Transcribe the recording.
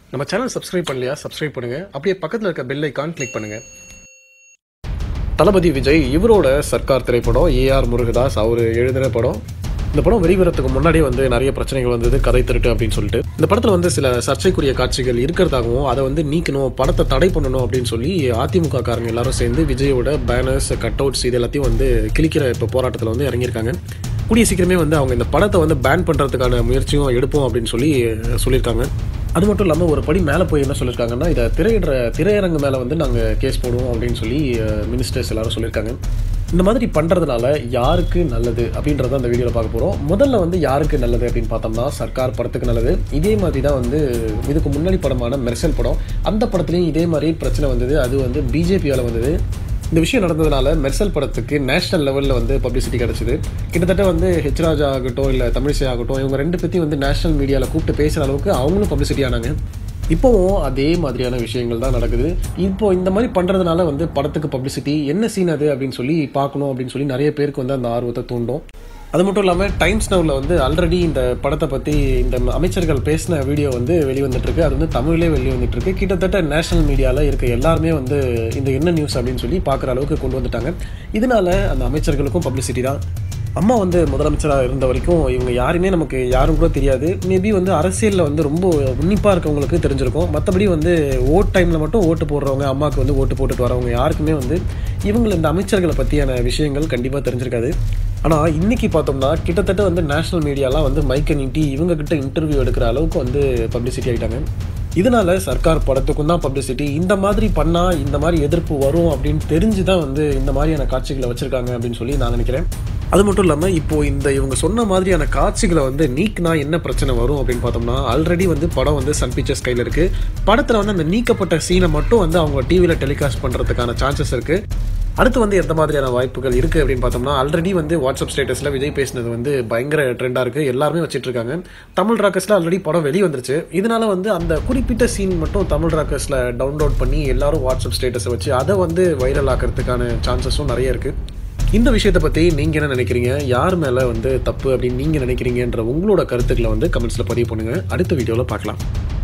நம்ம channel subscribe பண்ணலையா subscribe பண்ணுங்க அப்படியே பக்கத்தில் இருக்க பெல் ஐக்கான் கிளிக் பண்ணுங்க தளபதி விஜய் இவரோட சர்க்கார் திரைப்படம் ஏஆர் முருகதாஸ் அவர் எழுதின படம் இந்த படம் வெளிவரத்துக்கு முன்னாடியே வந்து நிறைய பிரச்சனைகள் வந்தது கதை திருட்டு அப்படின்னு சொல்லிட்டு இந்த படத்தில் வந்து சில சர்ச்சைக்குரிய காட்சிகள் இருக்கிறதாகவும் அதை வந்து நீக்கணும் படத்தை தடை பண்ணணும் அப்படின்னு சொல்லி அதிமுக காரங்க எல்லாரும் சேர்ந்து விஜயோட பேனர்ஸ் கட் அவுட்ஸ் இது எல்லாத்தையும் வந்து கிழிக்கிற இப்போ போராட்டத்தில் வந்து இறங்கியிருக்காங்க கூடிய சீக்கிரமே வந்து அவங்க இந்த படத்தை வந்து பேன் பண்ணுறதுக்கான முயற்சியும் எடுப்போம் அப்படின்னு சொல்லி சொல்லியிருக்காங்க அது மட்டும் இல்லாமல் ஒரு படி மேலே போய் என்ன சொல்லியிருக்காங்கன்னா இதை திரையிடுற திரையரங்கு மேலே வந்து நாங்கள் கேஸ் போடுவோம் அப்படின்னு சொல்லி மினிஸ்டர்ஸ் எல்லாரும் சொல்லியிருக்காங்க இந்த மாதிரி பண்ணுறதுனால யாருக்கு நல்லது அப்படின்றத அந்த வீடியோவில் பார்க்க போகிறோம் முதல்ல வந்து யாருக்கு நல்லது அப்படின்னு பார்த்தோம்னா சர்க்கார் படத்துக்கு நல்லது இதே மாதிரி தான் வந்து இதுக்கு முன்னாடி படமான மெர்சல் படம் அந்த படத்துலையும் இதே மாதிரி பிரச்சனை வந்தது அது வந்து பிஜேபியால் வந்தது இந்த விஷயம் நடந்ததுனால மெர்சல் படத்துக்கு நேஷனல் லெவலில் வந்து பப்ளிசிட்டி கிடச்சிது கிட்டத்தட்ட வந்து ஹெச்ராஜா ஆகட்டும் இல்லை தமிழிசை ஆகட்டும் இவங்க ரெண்டு பற்றி வந்து நேஷனல் மீடியாவில் கூப்பிட்டு பேசுகிற அளவுக்கு அவங்களும் பப்ளிசிட்டி ஆனாங்க இப்போவும் அதே மாதிரியான விஷயங்கள் தான் நடக்குது இப்போ இந்த மாதிரி பண்ணுறதுனால வந்து படத்துக்கு பப்ளிசிட்டி என்ன சீன் அது அப்படின்னு சொல்லி பார்க்கணும் அப்படின்னு சொல்லி நிறைய பேருக்கு வந்து அந்த ஆர்வத்தை தூண்டும் அது மட்டும் இல்லாமல் டைம்ஸ் நவுல வந்து ஆல்ரெடி இந்த படத்தை பற்றி இந்த அமைச்சர்கள் பேசின வீடியோ வந்து வெளிவந்துட்டு இருக்கு அது வந்து தமிழ்லேயே வெளிவந்துட்டு இருக்கு கிட்டத்தட்ட நேஷனல் மீடியாவில் இருக்க எல்லாருமே வந்து இந்த என்ன நியூஸ் அப்படின்னு சொல்லி பார்க்குற அளவுக்கு கொண்டு வந்துட்டாங்க இதனால அந்த அமைச்சர்களுக்கும் பப்ளிசிட்டி தான் அம்மா வந்து முதலமைச்சராக இருந்த வரைக்கும் இவங்க யாருமே நமக்கு யாரும் கூட தெரியாது மேபி வந்து அரசியலில் வந்து ரொம்ப உன்னிப்பாக இருக்கவங்களுக்கு தெரிஞ்சிருக்கும் மற்றபடி வந்து ஓட் டைமில் மட்டும் ஓட்டு போடுறவங்க அம்மாவுக்கு வந்து ஓட்டு போட்டுட்டு வரவங்க யாருக்குமே வந்து இவங்க இந்த அமைச்சர்களை பற்றியான விஷயங்கள் கண்டிப்பாக தெரிஞ்சிருக்காது ஆனால் இன்னைக்கு பார்த்தோம்னா கிட்டத்தட்ட வந்து நேஷனல் மீடியாலாம் வந்து மைக்கை நீட்டி இவங்க கிட்ட இன்டர்வியூ எடுக்கிற அளவுக்கு வந்து பப்ளிசிட்டி ஆகிட்டாங்க இதனால சர்க்கார் படத்துக்கும் தான் பப்ளிசிட்டி இந்த மாதிரி பண்ணால் இந்த மாதிரி எதிர்ப்பு வரும் அப்படின்னு தெரிஞ்சு தான் வந்து இந்த மாதிரியான காட்சிகளை வச்சுருக்காங்க அப்படின்னு சொல்லி நான் நினைக்கிறேன் அது மட்டும் இல்லாமல் இப்போ இந்த இவங்க சொன்ன மாதிரியான காட்சிகளை வந்து நீக்கினா என்ன பிரச்சனை வரும் அப்படின்னு பார்த்தோம்னா ஆல்ரெடி வந்து படம் வந்து சன் பிக்சர்ஸ் கையில் இருக்குது படத்தில் வந்து அந்த நீக்கப்பட்ட சீனை மட்டும் வந்து அவங்க டிவியில் டெலிகாஸ்ட் பண்ணுறதுக்கான சான்சஸ் இருக்குது அடுத்து வந்து எந்த மாதிரியான வாய்ப்புகள் இருக்குது அப்படின்னு பார்த்தோம்னா ஆல்ரெடி வந்து வாட்ஸ்அப் ஸ்டேட்டஸில் விஜய் பேசினது வந்து பயங்கர ட்ரெண்டாக இருக்குது எல்லாருமே வச்சுட்டு இருக்காங்க தமிழ் ராக்கஸில் ஆல்ரெடி படம் வெளியே வந்துருச்சு இதனால வந்து அந்த குறிப்பிட்ட சீன் மட்டும் தமிழ் ராக்கஸில் டவுன்லோட் பண்ணி எல்லாரும் வாட்ஸ்அப் ஸ்டேட்டஸை வச்சு அதை வந்து வைரல் ஆக்கிறதுக்கான சான்சஸும் நிறைய இருக்குது இந்த விஷயத்தை பற்றி நீங்கள் என்ன நினைக்கிறீங்க யார் மேலே வந்து தப்பு அப்படின்னு நீங்கள் நினைக்கிறீங்கன்ற உங்களோட கருத்துக்களை வந்து கமெண்ட்ஸில் பதிவு பண்ணுங்கள் அடுத்த வீடியோவில் பார்க்கலாம்